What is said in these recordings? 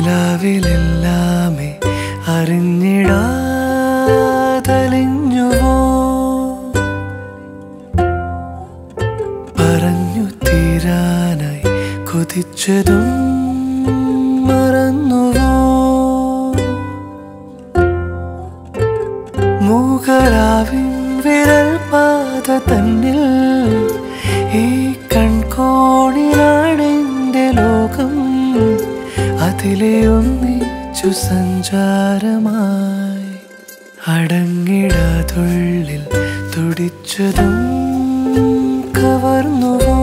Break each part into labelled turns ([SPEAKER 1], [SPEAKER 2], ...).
[SPEAKER 1] നിലാവിലെല്ലാമേ അറിഞ്ഞിടാതലിഞ്ഞുവോ പറഞ്ഞു തീരാനായി കൊതിച്ചതും മറന്നുവോ മൂകരാവിൻ വിരൽ പാത തന്നിൽ ഈ കൺകോണിലാണെന്റെ ലോകം അതിലെ ഒന്നിച്ചു സഞ്ചാരമായി അടങ്ങിടാതുള്ളിൽ തുടിച്ചതും കവർന്നുവോ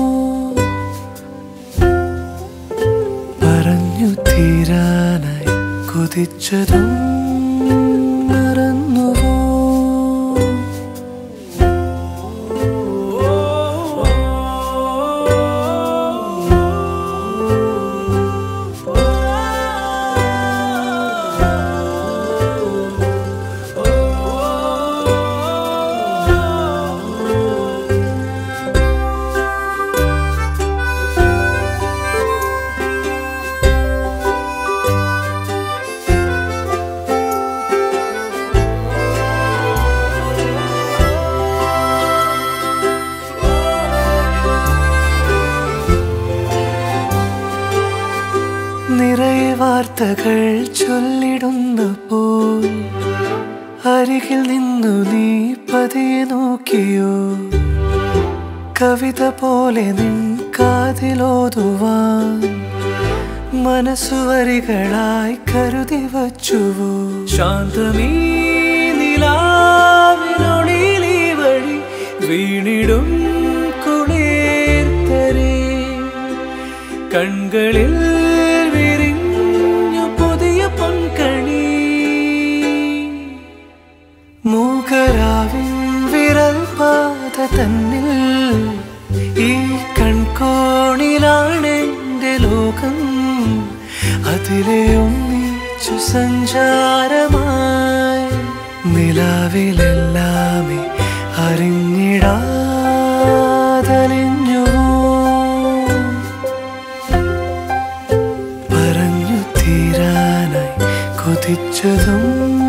[SPEAKER 1] പറഞ്ഞു തീരാനായി കൊതിച്ചതും മറന്നുവോ നിറയെ വാർത്തകൾ ചൊല്ലിടുന്ന പോൽ അരികിൽ നിന്നു നീ പതിയെ നോക്കിയോ കവിത പോലെ നിൻ കാതിലോതുവാൻ മനസ്സുവരികളായി കരുതി വച്ചുവോ ശാന്തമീ നിലാവിനൊളിലീ വഴി വീണിടും കുളിർത്തരേ കൺകളിൽ വിരിഞ്ഞു പുതിയ പൊൻകണി മൂകരാവിൻ വിരൽ പാത തന്നിൽ ഈ കൺകോണിലാണെന്റെ ലോകം അതിലെ ഒന്നിച്ചു സഞ്ചാരമായി നിലാവിലെല്ലാമേ അറിഞ്ഞിടാതലിഞ്ഞുവോ പറഞ്ഞു തീരാനായി കൊതിച്ചതും